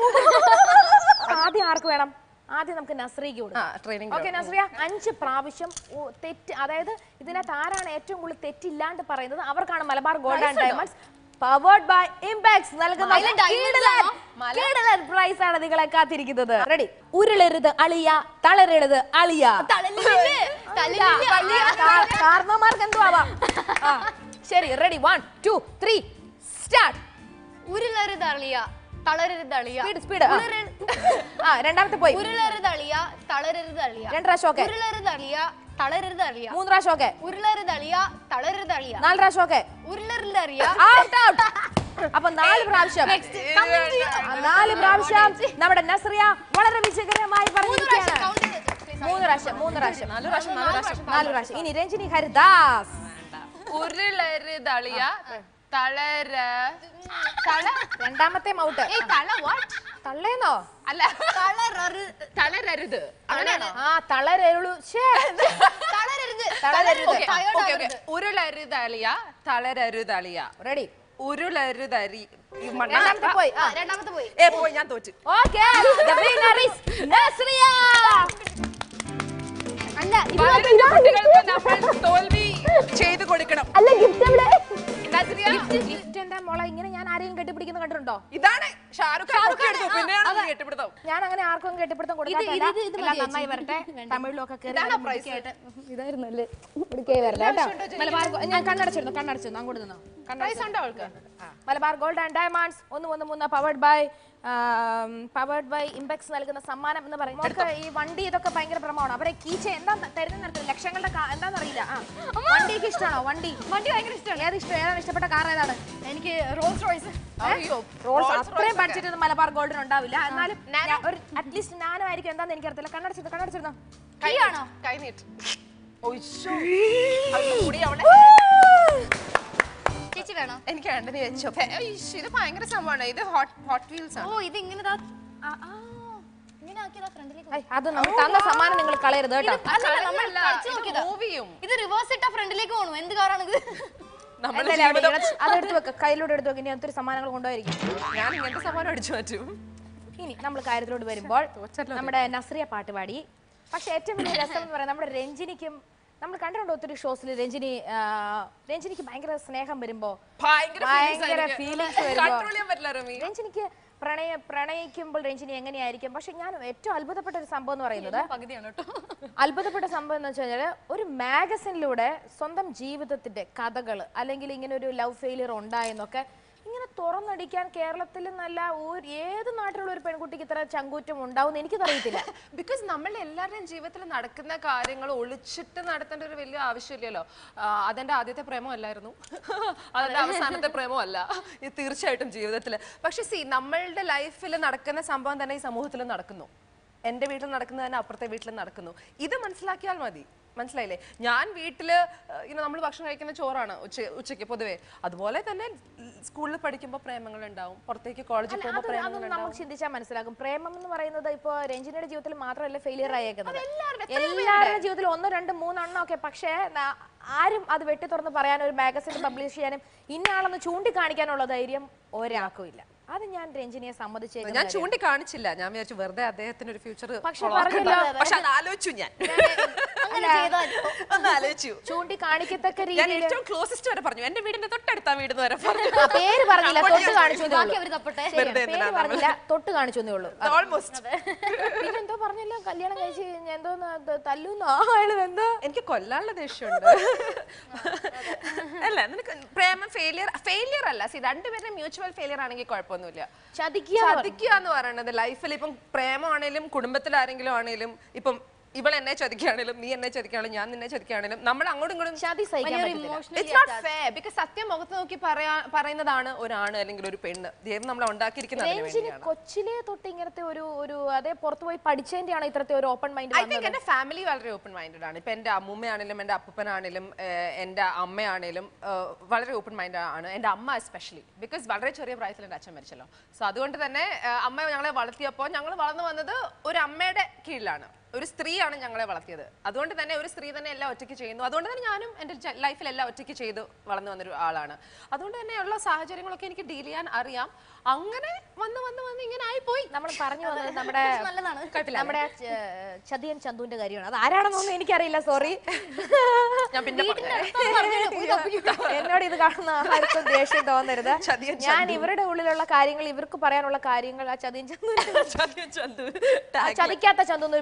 ആദ്യം ആർക്ക് വേണം ആദ്യം നമുക്ക് നസ്രീക്ക്
ആ,
കൊടുക്കാം
training
ഓക്കെ നസ്രിയ അഞ്ച് പ്രാവശ്യം ഓ, തെറ്റ് അതായത് ഇതിനകത്ത് ആരാണ് ഏറ്റവും കൂടുതൽ തെറ്റില്ലാണ്ട് പറയുന്നത് അവർക്കാണ് Malabar Gold and Diamonds powered by Impex നൽകുന്ന പ്രൈസ് ആണ് നിങ്ങളെ കാത്തിരിക്കുന്നത് റെഡി ഉരുളരുത് അളിയ തളരരുത് അളിയ കാരണവന്മാർക്ക് എന്തു ആവാം ആ, ശരി ready one two three start
ഉരുളരുതളിയ തളരരുതളിയ
സ്പീഡ് സ്പീഡ് ആ രണ്ടാമത്തെ പോയി
ഉരുളരുതളിയ തളരരുതളിയ
രണ്ട് പ്രാവശ്യം ഓക്കെ
ഉരുളരുതളിയ തളരരുതളിയ
മൂന്ന് പ്രാവശ്യം ഓക്കെ
ഉരുളരുതളിയ തളരരുതളിയ
നാല് പ്രാവശ്യം ഓക്കെ
ഉരുളരുതളിയ
ഔട്ട് ഔട്ട് അപ്പൊ നാല് പ്രാവശ്യം ആ, നാല് പ്രാവശ്യം നമ്മുടെ നസ്രിയ വളരെ വിജയകരമായി പറഞ്ഞിരിക്കുകയാണ് മൂന്ന് പ്രാവശ്യം മൂന്ന് പ്രാവശ്യം
നാല് പ്രാവശ്യം നാല് പ്രാവശ്യം
നാല് പ്രാവശ്യം ഇനി രഞ്ജിനി ഹരിദാസ്
ഉരുളരുതളിയ തളര തള
രണ്ടാമത്തെ മൗട്ട്
ഏയ് തള വാട്ട്
തള്ളേന്നോ
അല്ല തളരരുത് അങ്ങനെയാണോ
ആ തളരരുളു ശ്ശേ.
തളരരുത്
തളരരുത്
ഓക്കെ ഓക്കെ ഓക്കെ ഉരുളരുതളിയ തളരരുതളിയ
റെഡി
ഉരുളരുതരി ഈ മണ്ണ-
രണ്ടാമത്തെ പോയി
ആ, രണ്ടാമത്തെ പോയി
ഏ പോയി ഞാൻ തോറ്റു
okay the winner is Nazriya
അല്ല
പതിനഞ്ച് കുട്ടികൾക്ക് നമ്മൾ തോൽവി ചെയ്തു കൊടുക്കണം
അല്ല ഗിഫ്റ്റ് എവിടെ
നസ്രിയ,
ഗിഫ്റ്റ് എന്താ മോളെ ഇങ്ങനെ ഞാൻ ആരെയും കെട്ടിപ്പിടിക്കുന്ന കണ്ടിട്ടുണ്ടോ
ഇതാണ് ഷാറുഖ് ഖാൻ പൊക്കിയെടുത്തു. പിന്നെയാണ് നീ കെട്ടിപ്പിടുത്തം
ഞാൻ അങ്ങനെ ആർക്കും കെട്ടിപ്പിടുത്തം കൊടുക്കാത്തല്ല എല്ലാം നന്നായി വരട്ടെ തമിഴിലൊക്കെ കേറി
ഇതാണോ പ്രൈസ്
ഇതായിരുന്നല്ലേ ഇവിടേക്കേ വരട്ടെ കേട്ടോ മലബാർ ഗോ- ഞാൻ കണ്ണടച്ചിരുന്നു കണ്ണടച്ചിരുന്നു അങ്ങോട്ട് നിന്നോ
പ്രൈസ് ഉണ്ടോ അവൾക്ക്
മലബാർ ഗോൾഡ് ആൻഡ് ഡയമണ്ട്സ് ഒന്ന് ഒന്ന് മൂന്ന് powered by powered by Impex നൽകുന്ന സമ്മാനം എന്ന് പറയും മോൾക്ക് ഈ വണ്ടി ഇതൊക്കെ ഭയങ്കര പ്രമാണം അവരെ കീച്ച എന്താ തരുന്ന തരത്തില്ല ലക്ഷങ്ങളുടെ കാ- എന്താന്ന് അറിയില്ല ആ വണ്ടിയൊക്കെ ഇഷ്ടമാണോ വണ്ടി
വണ്ടി ഭയങ്കര ഇഷ്ടമാണ്
ഏത് ഇഷ്ടം ഏതാണ് ഇഷ്ടപ്പെട്ട കാർ ഏതാണ്
എനിക്ക് റോൾസ് റോയ്സ്
അയ്യോ
റോൾസ് അത്രയും ബഡ്ജറ്റ് ഒന്നും മലബാർ ഗോൾഡിന് ഉണ്ടാവില്ല എന്നാലും ഞാൻ ഒരു അറ്റ്ലീസ്റ്റ് നാനോ ആയിരിക്കും എന്താന്ന് എനിക്കറിയത്തില്ല കണ്ണടച്ചിരുന്നു കണ്ണടച്ചിരുന്നോ
കൈയാണോ
കൈ നീട്ട് ഒയ്ശോ. അത് കൂടി അവിടെ
ചേച്ചി വേണോ
എനിക്ക് വേണ്ട നീ വെച്ചോ ഒയ്ശ്, ഇത് ഭയങ്കര സംഭവമാണ് ഇത് ഹോട്ട് ഹോട്ട് വീൽസ്
ഓ
ആണ്
ഇത് ഇങ്ങനെ ദാ ആ, ആ, ഇങ്ങനെ ആക്കിയതാ ഫ്രണ്ടിലേക്ക്
ഐ, അത് നമ്മൾ തന്ന സമ്മാനം നിങ്ങൾ കളയരുത് കേട്ടോ
അല്ലല്ല, നമ്മൾ കളിച്ച് നോക്കിയതാ.
മൂവിയും
ഇത് റിവേഴ്സ് ഇട്ട ഫ്രണ്ടിലേക്ക് പോണു എന്ത് കാറാണിത്
നമ്മുടെ
എന്തായാലും അവിടെ
ജീവിതം
ഇങ്ങനെ- അത് എടുത്ത് വെക്ക കയ്യിലൂടെ എടുത്ത് വെക്ക ഇനി ഒത്തിരി സമ്മാനങ്ങൾ കൊണ്ടുപോയിരിക്കും
ഞാൻ ഇങ്ങനത്തെ സമ്മാനം അടിച്ചു മാറ്റും
ഇനി നമ്മൾ കാര്യത്തിലോട്ട് വരുമ്പോൾ
തോറ്റല്ലോ
നമ്മുടെ നസ്രിയ പാട്ട് പാടി പക്ഷെ ഏറ്റവും വലിയ രസം എന്ന് പറയുന്നത് നമ്മുടെ രഞ്ജിനിക്കും നമ്മൾ കണ്ടിട്ടുണ്ട് ഒത്തിരി ഷോസിൽ രഞ്ജിനി ആ, രഞ്ജിനിക്ക് ഭയങ്കര സ്നേഹം വരുമ്പോ
ഭയങ്കര
ഭയങ്കര feelings വരുമ്പോ.
കൺട്രോൾ ചെയ്യാൻ പറ്റില്ല റമി
രഞ്ജിനിക്ക് പ്രണയ പ്രണയിക്കുമ്പോൾ രഞ്ജിനി എങ്ങനെയായിരിക്കും പക്ഷെ ഞാൻ ഏറ്റവും അത്ഭുതപ്പെട്ട ഒരു സംഭവം എന്ന് പറയുന്നത്
പകുതിയാണ് കേട്ടോ
അത്ഭുതപ്പെട്ട സംഭവം എന്ന് വെച്ചാൽ ഒരു മാഗസിനിലൂടെ സ്വന്തം ജീവിതത്തിന്റെ കഥകൾ അല്ലെങ്കിൽ ഇങ്ങനെ ഒരു ലവ് ഫെയിലിയർ ഉണ്ടായെന്നൊക്കെ ഇങ്ങനെ തുറന്നടിക്കാൻ കേരളത്തിൽ നല്ല ഒരു ഏത് നാട്ടിലുള്ള ഒരു പെൺകുട്ടിക്ക് ഇത്ര ചങ്കൂറ്റം ഉണ്ടാവും എനിക്ക് അറിയത്തില്ല
ബിക്കോസ് നമ്മളുടെ എല്ലാവരുടെയും ജീവിതത്തിൽ നടക്കുന്ന കാര്യങ്ങൾ ഒളിച്ചിട്ട് നടത്തേണ്ട ഒരു വലിയ ആവശ്യമില്ലല്ലോ ആ, അതെന്റെ ആദ്യത്തെ പ്രേമം അല്ലായിരുന്നു അതെന്റെ അവസാനത്തെ പ്രേമം അല്ല ഇത് തീർച്ചയായിട്ടും ജീവിതത്തിൽ പക്ഷെ സി നമ്മളുടെ ലൈഫിൽ നടക്കുന്ന സംഭവം തന്നെ ഈ സമൂഹത്തിൽ നടക്കുന്നു എൻ്റെ വീട്ടിൽ നടക്കുന്നത് തന്നെ അപ്പുറത്തെ വീട്ടിൽ നടക്കുന്നു ഇത് മനസ്സിലാക്കിയാൽ മതി മനസ്സിലായില്ലേ ഞാൻ വീട്ടില് ഇങ്ങനെ നമ്മൾ ഭക്ഷണം കഴിക്കുന്ന ചോറാണ് ഉച്ച ഉച്ചയ്ക്ക് പൊതുവേ അതുപോലെ തന്നെ സ്കൂളിൽ പഠിക്കുമ്പോൾ പ്രേമങ്ങൾ ഉണ്ടാവും പുറത്തേക്ക് കോളേജിൽ പോകുമ്പോൾ
അത്
പ്രേമങ്ങൾ
അതൊന്നും
ഉണ്ടാവും
നമുക്ക് ചിന്തിച്ചാൽ മനസ്സിലാകും പ്രേമം എന്ന് പറയുന്നത് ഇപ്പൊ രഞ്ജിനിയുടെ ജീവിതത്തിൽ മാത്രമല്ല ഫെയിലിയർ ആയേക്കുന്നത് എല്ലാവരുടെ ജീവിതത്തിൽ ഒന്നോ രണ്ട് മൂന്നെണ്ണം ഒക്കെ പക്ഷേ ന- ആരും അത് വെട്ടി തുറന്ന് പറയാൻ ഒരു മാഗസിൻ പബ്ലിഷ് ചെയ്യാനും ഇന്ന ആളെന്ന് ചൂണ്ടിക്കാണിക്കാനുള്ള ധൈര്യം ഒരാൾക്കും ഇല്ല അത് ഞാൻ രഞ്ജിനിയെ സമ്മതിച്ചേക്കുന്നു
ഞാൻ ചൂണ്ടിക്കാണിച്ചില്ല ഞാൻ വിചാരിച്ചു വെറുതെ അദ്ദേഹത്തിന് ഒരു ഫ്യൂച്ചർ
പക്ഷെ പറഞ്ഞല്ലോ
പക്ഷെ അത് ആലോചിച്ചു ഞാൻ
അങ്ങനെ ചെയ്താൽ
ഒന്ന് ആലോചിച്ചു
ചൂണ്ടിക്കാണിക്കത്തക്ക
ഞാൻ
രീതിയിൽ
ഏറ്റവും ക്ലോസസ്റ്റ് വരെ പറഞ്ഞു എന്റെ വീടിന്റെ തൊട്ടടുത്ത വീട് എന്ന് വരെ പറഞ്ഞു
ആ, പേര് പറഞ്ഞില്ല തൊട്ട് കാണിച്ചു
ബാക്കി അവര് തപ്പട്ടെ
വെറുതെ
പേര് പറഞ്ഞില്ല തൊട്ട് കാണിച്ചു എന്നേ ഉള്ളൂ
ഓൾമോസ്റ്റ്
പിന്നെ എന്തോ പറഞ്ഞല്ലോ കല്യാണം കഴിച്ച് കഴിഞ്ഞ് എന്തോ തല്ലുന്നോ അയാൾ എന്തോ
എനിക്ക് കൊല്ലാനുള്ള ദേഷ്യമുണ്ട് അല്ല നിനക്ക് പ്രേമം ഫെയിലിയർ ഫെയിലിയർ അല്ല സി രണ്ടുപേരും മ്യൂച്വൽ ഫെയിലിയർ ആണെങ്കിൽ കുഴപ്പമൊന്നുമില്ല
ചതിക്കുക
ചതിക്കുക എന്ന് പറയുന്നത് ലൈഫിൽ ഇപ്പം പ്രേമമാണേലും കുടുംബത്തിൽ ആരെങ്കിലും ആണേലും ഇപ്പം ഇവൾ എന്നെ ചതിക്കുകയാണേലും നീ എന്നെ ചതിക്കുകയാണെങ്കിലും ഞാൻ നിന്നെ ചതിക്കുകയാണെങ്കിലും നമ്മൾ അങ്ങോട്ടും ഇങ്ങോട്ടും
ചതി സഹിക്കാൻ
വലിയൊരു
പറ്റത്തില്ല
emotional
it's not fair because സത്യം മുഖത്ത് നോക്കി പറയാ പറയുന്നതാണ് ഒരാണ് അല്ലെങ്കിൽ ഒരു പെണ്ണ് ദൈവം നമ്മളെ ഉണ്ടാക്കിയിരിക്കുന്നത് അതിന്
രഞ്ജിന്
വേണ്ടിയാണ്
കൊച്ചിലെ തൊട്ട് ഇങ്ങനത്തെ ഒരു ഒരു അതേ പുറത്തു പോയി പഠിച്ചതിന്റെ ആണ് ഇത്രത്തെ ഒരു ഓപ്പൺ മൈൻഡ്
ഐ തിങ്ക് എന്റെ ഫാമിലി വളരെ ഓപ്പൺ മൈൻഡഡ് ആണ് ഇപ്പൊ എന്റെ അമ്മൂമ്മയാണേലും എന്റെ അപ്പൂപ്പനാണേലും ഏഹ്, എന്റെ അമ്മയാണേലും ഏഹ്, വളരെ ഓപ്പൺ മൈൻഡ് ആണ് എന്റെ അമ്മ എസ്പെഷ്യലി ബിക്കോസ് വളരെ ചെറിയ പ്രായത്തിൽ എന്റെ അച്ഛൻ മരിച്ചല്ലോ സോ അതുകൊണ്ട് തന്നെ ഏഹ്, അമ്മ ഞങ്ങളെ വളർത്തിയപ്പോൾ ഞങ്ങൾ വളർന്നു വന്നത് ഒരു അമ്മയുടെ കീഴിലാണ് ഒരു സ്ത്രീയാണ് ഞങ്ങളെ വളർത്തിയത് അതുകൊണ്ട് തന്നെ ഒരു സ്ത്രീ തന്നെ എല്ലാം ഒറ്റയ്ക്ക് ചെയ്യുന്നു അതുകൊണ്ട് തന്നെ ഞാനും എൻ്റെ ലൈഫിൽ എല്ലാം ഒറ്റയ്ക്ക് ചെയ്ത് വളർന്നു വന്നൊരു ആളാണ് അതുകൊണ്ട് തന്നെ ഉള്ള സാഹചര്യങ്ങളൊക്കെ എനിക്ക് ഡീൽ ചെയ്യാൻ അറിയാം അങ്ങനെ വന്ന് വന്ന് വന്ന് ഇങ്ങനെ ആയിപ്പോയി
നമ്മൾ പറഞ്ഞു വന്നത് നമ്മുടെ
നല്ലതാണ്
നമ്മുടെ ച- ചതിയൻ ചന്തുവിന്റെ കാര്യമാണ് അത് ആരാണെന്നൊന്നും എനിക്കറിയില്ല സോറി
ഞാൻ പിന്നെ പറയാം.
എന്നോട് ഇത് കാണുന്ന ആർക്കും ദേഷ്യം തോന്നരുത്
ചതിയൻ
ഞാൻ ഇവരുടെ ഉള്ളിലുള്ള കാര്യങ്ങൾ ഇവർക്ക് പറയാനുള്ള കാര്യങ്ങൾ ആ ചതിയൻ ചന്തു
ചതിയൻ ചന്തു
ചതിക്കാത്ത ചന്തു എന്നൊരു പേരിട്ടാലോ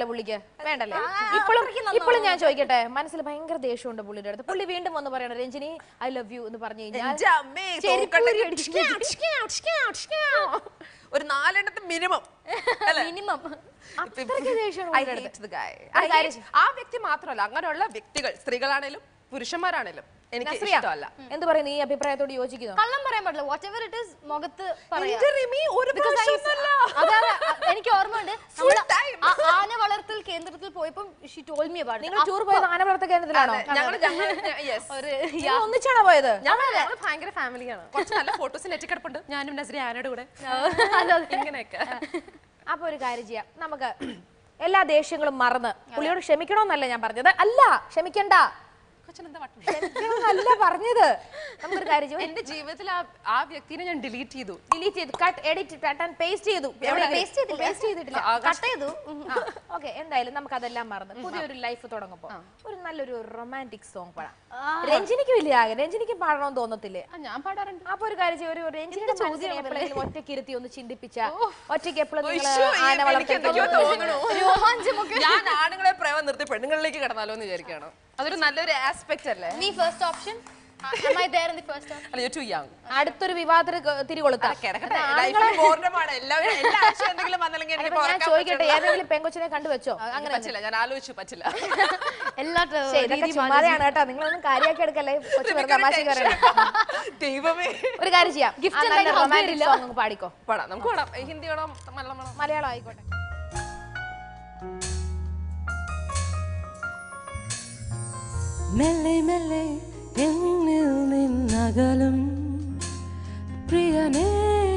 പുള്ളിക്ക് വേണ്ടല്ലേ ഇപ്പോഴും ഇപ്പോഴും ഞാൻ ചോദിക്കട്ടെ മനസ്സിൽ ഭയങ്കര ദേഷ്യമുണ്ട് പുള്ളിയുടെ അടുത്ത് പുള്ളി വീണ്ടും വന്ന് പറയണം രഞ്ജിനി ഐ ലവ് യു എന്ന് പറഞ്ഞു കഴിഞ്ഞാൽ
എന്റെ അമ്മേ,
ചെരുപ്പൂരി
തോക്കണ്ടെങ്കിൽ
അടിച്ച്
ഷ്ക്യാ, ഷ്ക്യാ, ഷ്ക്യാ, ഷ്ക്യാ. ഒരു നാലെണ്ണത്തെ മിനിമം
മിനിമം
അത്രയ്ക്ക് ദേഷ്യമാണ്
I
പുള്ളിയുടെ
hate
അടുത്ത്.
the guy.
ഒരു
I
കാര്യം
hate- ആ വ്യക്തി മാത്രമല്ല അങ്ങനെയുള്ള വ്യക്തികൾ സ്ത്രീകളാണേലും പുരുഷന്മാരാണേലും എനിക്ക്
നസ്രിയ,
ഇഷ്ടമല്ല
എന്ത് പറയുന്നു ഈ അഭിപ്രായത്തോട് യോജിക്കുന്നു
കള്ളം പറയാൻ പാടില്ല വാട്ട് എവർ ഇറ്റ് ഇസ് മുഖത്ത് പറയാം
എന്റെ റിമി ഒരു
Because I-
പ്രാവശ്യമൊന്നുമല്ല.
അതെ, അതെ, അ- എനിക്ക് ഓർമ്മയുണ്ട്
Full
നമ്മള്
time.
ആ- ആന വളർത്തൽ കേന്ദ്രത്തിൽ പോയപ്പോൾ ഷി ടോൾ മീ അബൌട്ട്
നിങ്ങൾ ടൂർ പോയത് ആന വളർത്ത കേന്ദ്രത്തിലാണോ
അതെ, ഞങ്ങള് ഞങ്ങള് yes.
ഒരു
നിങ്ങൾ ഒന്നിച്ചാണോ പോയത്
ഞങ്ങള് ഞങ്ങള് ഭയങ്കര ഫാമിലിയാണ് കുറച്ച് നല്ല ഫോട്ടോസ് നെറ്റ് കിടപ്പുണ്ട് ഞാനും നസ്രി ആനയുടെ കൂടെ ഇങ്ങനെയൊക്കെ
അപ്പൊ ഒരു കാര്യം ചെയ്യാം നമുക്ക് എല്ലാ ദേഷ്യങ്ങളും മറന്ന് പുള്ളിയോട് ക്ഷമിക്കണമെന്നല്ല ഞാൻ പറഞ്ഞത് അല്ല ക്ഷമിക്കണ്ട
കൊച്ചിനെന്താ വട്ടം?
ക്ഷമിക്കണമെന്നല്ല പറഞ്ഞത് നമുക്കൊരു കാര്യം ചെയ്യാം
എന്റെ ജീവിതത്തിൽ ആ ആ വ്യക്തിനെ ഞാൻ ഡിലീറ്റ് ചെയ്തു
ഡിലീറ്റ് ചെയ്തു cut edit cut and paste ചെയ്തു
paste ചെയ്തില്ല.
പേസ്റ്റ് ചെയ്തിട്ടില്ല
കട്ട് ചെയ്തു
ഓക്കെ എന്തായാലും നമുക്ക് അതെല്ലാം മറന്ന് പുതിയൊരു ലൈഫ് തുടങ്ങുമ്പോ ഒരു നല്ലൊരു റൊമാൻറ്റിക് സോങ് പാടാം രഞ്ജിനിക്ക് വലിയ ആഗ്രഹം രഞ്ജിനിക്ക് പാടണമെന്ന് തോന്നത്തില്ലേ
ആ, ഞാൻ പാടാറുണ്ട്
അപ്പൊ ഒരു കാര്യം ചെയ്യ്, ഒരു രഞ്ജിനിയുടെ മനസ്സിനെ എപ്പോഴെങ്കിലും ഒറ്റയ്ക്ക് ഇരുത്തി ഒന്ന് ചിന്തിപ്പിച്ച ഒറ്റയ്ക്ക് എപ്പോഴും നിങ്ങൾ
ഉയ്ശോ, ഈ
ആന
എനിക്ക്
വളർത്തി
എന്തൊക്കെയോ തോന്നണു. ഞാൻ ആണുങ്ങളെ പ്രേമം നിർത്തി പെണ്ണുങ്ങളിലേക്ക് കിടന്നാലോ എന്ന് വിചാരിക്കുകയാണ് അതൊരു നല്ലൊരു ആസ്പെക്ട് അല്ലേ
me first option am i there in the first option
അല്ല ടു യങ്
അടുത്തൊരു വിവാദത്തിന് ക- തിരികൊളുത്താം
കിടക്കട്ടെ ലൈഫിൽ ബോർഡമാണ് എല്ലാവരും എല്ലാ ആഴ്ചയും എന്തെങ്കിലും വന്നില്ലെങ്കിൽ എനിക്ക്
അപ്പൊ ഞാൻ
ഉറക്കാൻ
ചോദിക്കട്ടെ
പറ്റില്ല.
ഏതെങ്കിലും പെങ്കൊച്ചിനെ കണ്ടുവച്ചോ
അങ്ങനെ പറ്റില്ല ഞാൻ ആലോചിച്ചു പറ്റില്ല
എല്ലാ
ശ്ശേ, ഇതൊക്കെ ചുമ്മാതെയാണ് കേട്ടോ നിങ്ങളൊന്നും കാര്യമാക്കി എടുക്കല്ലേ കൊച്ചു വെറുതെ തമാശക്ക് പറയണേ
ദൈവമേ
ഒരു കാര്യം ചെയ്യാം
Gift
ആ നല്ല
എന്തായാലും house
റൊമാൻറ്റിക്
വരില്ല.
സോങ് പാടിക്കോ
പാടാം നമുക്ക് പാടാം ഹിന്ദി വേണം മലയാളം വേണം
മലയാളം ആയിക്കോട്ടെ
മെല്ലെ മെല്ലെ എന്നിൽ നിന്നകലും പ്രിയനേ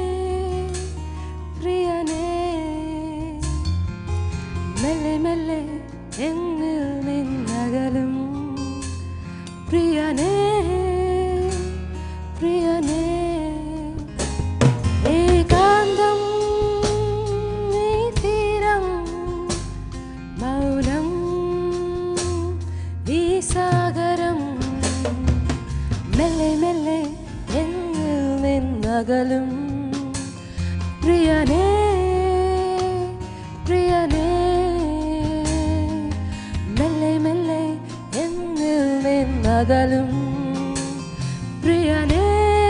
പ്രിയനേ മെല്ലെ മെല്ലെ എന്നിൽ നിന്നകലും പ്രിയനേ പ്രിയനേ ഏകാന്തം ഈ തീരം മൗനം ഈ സാഗരം മെല്ലെ മെല്ലെ എന്നിൽ നിന്നകലും പ്രിയനേ പ്രിയനേ മെല്ലെ മെല്ലെ എന്നിൽ നിന്നകലും പ്രിയനേ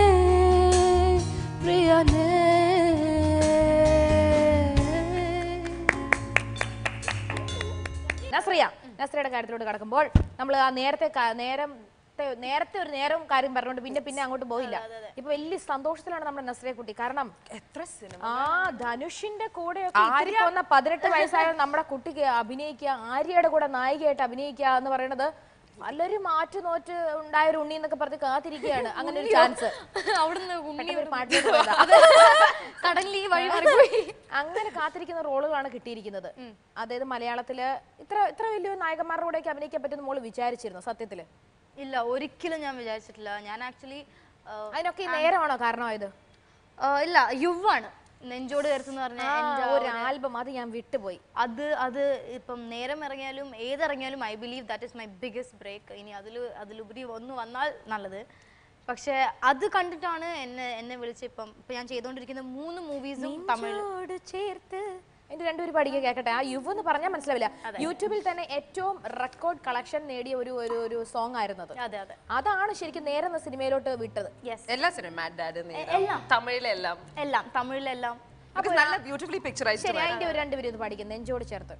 പ്രിയനേ
നസ്രിയ നസ്രിയുടെ കാര്യത്തിലോട്ട് കടക്കുമ്പോൾ നമ്മൾ ആ നേരത്തെ ക- നേരത്തെ നേരത്തെ ഒരു നേരം കാര്യം പറഞ്ഞുകൊണ്ട് പിന്നെ പിന്നെ അങ്ങോട്ട് പോയില്ല ഇപ്പൊ വലിയ സന്തോഷത്തിലാണ് നമ്മുടെ നസ്രിയ കുട്ടി കാരണം
എത്ര സിനിമ
ആ ധനുഷിന്റെ കൂടെ ഇത്തിരി പോന്ന പതിനെട്ട് വയസ്സായ നമ്മുടെ കുട്ടിക്ക് അഭിനയിക്കുക ആര്യയുടെ കൂടെ നായികയായിട്ട് അഭിനയിക്കുക എന്ന് പറയുന്നത് നല്ലൊരു മാറ്റു നോറ്റ് ഉണ്ടായ ഒരു ഉണ്ണി എന്നൊക്കെ പറഞ്ഞ് കാത്തിരിക്കുകയാണ് അങ്ങനെ ഒരു ചാൻസ്
അവിടുന്ന് ഉണ്ണി
ഒരു പാട്ടിലേക്ക് പോയതാ.
സഡൻലി വഴി മാറിപ്പോയി
അങ്ങനെ കാത്തിരിക്കുന്ന റോളുകളാണ് കിട്ടിയിരിക്കുന്നത് അതായത് മലയാളത്തില് ഇത്ര ഇത്ര വലിയ നായകന്മാരുടെ കൂടെ അഭിനയിക്കാൻ പറ്റുന്ന മോള് വിചാരിച്ചിരുന്നു സത്യത്തില്
ഇല്ല ഒരിക്കലും ഞാൻ വിചാരിച്ചിട്ടില്ല ഞാൻ ആക്ച്വലി
അതിനൊക്കെ ഈ നേരമാണോ കാരണമായത്
ഇല്ല യുവാണ് നെഞ്ചോട് കരുത്തെന്ന് പറഞ്ഞ
ആ,
എൻ്റെ
ഒരു ആൽബം അത് ഞാൻ വിട്ടുപോയി
അത് അത് ഇപ്പം നേരം ഇറങ്ങിയാലും ഏതിറങ്ങിയാലും I believe that is my biggest break ഇനി അതിൽ അതിലുപരി ഒന്ന് വന്നാൽ നല്ലത് പക്ഷെ അത് കണ്ടിട്ടാണ് എന്നെ എന്നെ വിളിച്ച് ഇപ്പം ഇപ്പം ഞാൻ ചെയ്തുകൊണ്ടിരിക്കുന്ന മൂന്ന് മൂവീസും തമിഴ്
നെഞ്ചോട് ചേർത്ത് എന്റെ രണ്ടുപേരും പഠിക്കുക കേക്കട്ടെ ആ യുവ് എന്ന് പറഞ്ഞാൽ മനസ്സിലാവില്ല യൂട്യൂബിൽ തന്നെ ഏറ്റവും റെക്കോർഡ് കളക്ഷൻ നേടിയ ഒരു ഒരു ഒരു സോങ് ആയിരുന്നത്
അതെ അതെ
അതാണ് ശരിക്കും നേരെ എന്ന സിനിമയിലോട്ട് വിട്ടത്
യെസ്
എല്ലാ സിനിമ മാഡ് ഡാഡ് തമിഴിലെ എല്ലാം
എല്ലാം തമിഴിലെല്ലാം
Because നല്ല ബ്യൂട്ടിഫുള്ളി പിക്ചറൈസ്ഡ്
ശരി അതിന്റെ ഒരു രണ്ടുപേരും ഇത് പഠിക്കും നെഞ്ചോട് ചേർത്ത്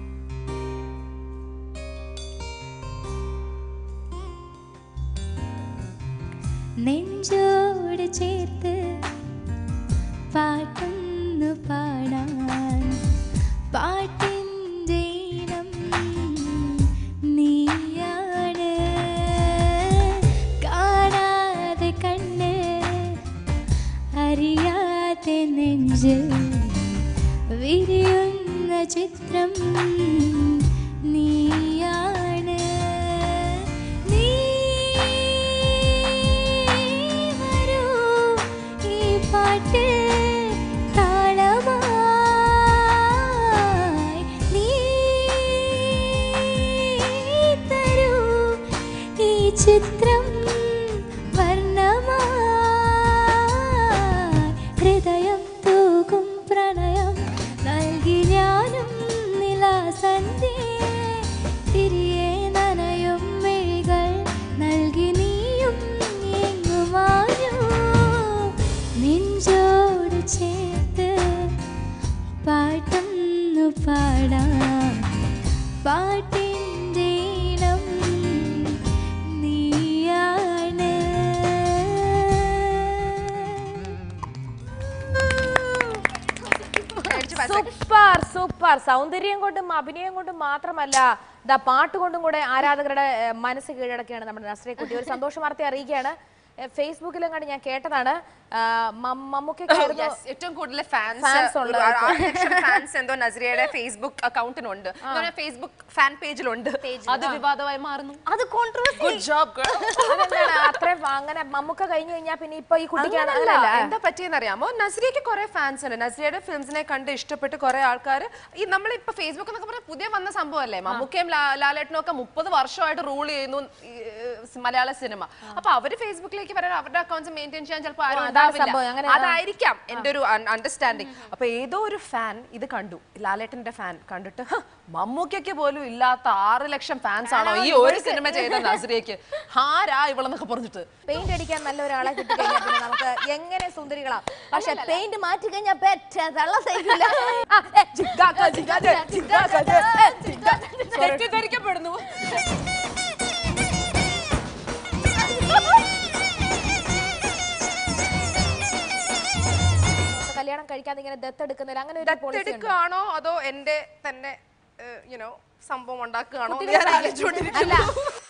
നെഞ്ചോട് ചേർത്ത് പാട്ടൊന്നു പാടാൻ പാട്ടിൻ്റെ ഇനം നീയാണ് കാണാതെ കണ്ണ് അറിയാതെ നെഞ്ച് വിരിയുന്ന ചിത്രം നീയാണ് നീ വരൂ ഈ പാട്ട് താളമായി നീ തരൂ ഈ ചിത്രം വർണ്ണമായി ഹൃദയം തൂകും പ്രണയം നൽകി ഞാനും നിലാസന പാടാം പാട്ടിൻ്റെ ഇനം നീയാണ്
സൂപ്പർ സൂപ്പർ സൗന്ദര്യം കൊണ്ടും അഭിനയം കൊണ്ടും മാത്രമല്ല ദാ പാട്ട് കൊണ്ടും കൂടെ ആരാധകരുടെ ഏഹ്, മനസ്സ് കീഴടക്കുകയാണ് നമ്മുടെ നസ്രിയെ കുട്ടി ഒരു സന്തോഷ വാർത്ത അറിയിക്കുകയാണ് ഏഹ്, ഫേസ്ബുക്കിലും കണ്ട് ഞാൻ കേട്ടതാണ് ആ, മം- മമ്മൂക്കയ്ക്കായിരുന്നു
Yes, ഏറ്റവും കൂടുതൽ ഫാൻസ്
Fans ഉള്ള
ഫാൻസ് എന്തോ നസ്രിയയുടെ ഫേസ്ബുക്ക് അക്കൗണ്ടിനുണ്ട് ഫേസ്ബുക്ക് ഫാൻ പേജിലുണ്ട് അത് വിവാദമായി മാറുന്നു
അത് കോൺട്രവേഴ്സി
ഗുഡ് ജോബ്
അതെന്താണ് അത്രയും അങ്ങനെ മമ്മൂക്ക കഴിഞ്ഞു കഴിഞ്ഞാൽ പിന്നെ ഇപ്പൊ ഈ കുട്ടിക്കാണ്
അങ്ങനല്ല
അങ്ങനല്ല
എന്താ പറ്റിയെന്ന് അറിയാമോ നസ്രിയക്ക് കുറെ ഫാൻസ് ഉണ്ട് നസ്രിയയുടെ ഫിലിംസിനെ കണ്ട് ഇഷ്ടപ്പെട്ട് കുറെ ആൾക്കാർ ഈ നമ്മളിപ്പോ ഫേസ്ബുക്ക് എന്നൊക്കെ പറഞ്ഞാൽ പുതിയ വന്ന സംഭവമല്ലേ മമ്മൂക്കയും ലാ- ലാലേട്ടനും ഒക്കെ മുപ്പത് വർഷമായിട്ട് റൂൾ ചെയ്യുന്നു ഈ, ഏഹ്, മലയാള സിനിമ അപ്പൊ അവര് ഫേസ്ബുക്കിലേക്ക് വരാൻ അവരുടെ അക്കൗണ്ട്സ് മെയിൻറ്റെയിൻ ചെയ്യാൻ ചിലപ്പോൾ ആരും
അതാണ്
ഉണ്ടാവില്ല
സംഭവം, അങ്ങനെ
അതായിരിക്കാം എന്റെ ഒരു അണ്ടർസ്റ്റാൻഡിങ് അപ്പൊ ഏതോ ഒരു ഫാൻ ഇത് കണ്ടു ലാലേട്ടന്റെ ഫാൻ കണ്ടിട്ട് "ഹ, മമ്മൂക്കയ്ക്ക് പോലും ഇല്ലാത്ത ആറ് ലക്ഷം ഫാൻസ് ആണോ ഈ ഒരു സിനിമ ചെയ്ത നസ്രിയക്ക് ഹാരാ ഇവളെന്നൊക്കെ പറഞ്ഞിട്ട്
പെയിന്റ് അടിക്കാൻ നല്ല ഒരാളെ കിട്ടിക്കഴിഞ്ഞാൽ പിന്നെ നമുക്ക് എങ്ങനെ സുന്ദരികളാ പക്ഷെ പെയിന്റ് മാറ്റി കഴിഞ്ഞാൽ പെറ്റ തള്ള സഹിക്കില്ല ആ, ഏ, ജിഗാക്ക, ജിഗാക്ക, ജിഗാക്ക, ഏ, ജിഗാക്ക.
തെറ്റിദ്ധരിക്കപ്പെടുന്നു
കല്യാണം കഴിക്കാതെ ഇങ്ങനെ ദത്തെടുക്കുന്നില്ല അങ്ങനെ ഒരു പോളിസി ഉണ്ട്
ദത്തെടുക്കുകയാണോ അതോ എന്റെ തന്നെ യുനോ സംഭവം ഉണ്ടാക്കുകയാണോ എന്ന്
കുട്ടികളെ
ഞാൻ ആലോചിച്ചുകൊണ്ടിരിക്കുന്നു.
അല്ല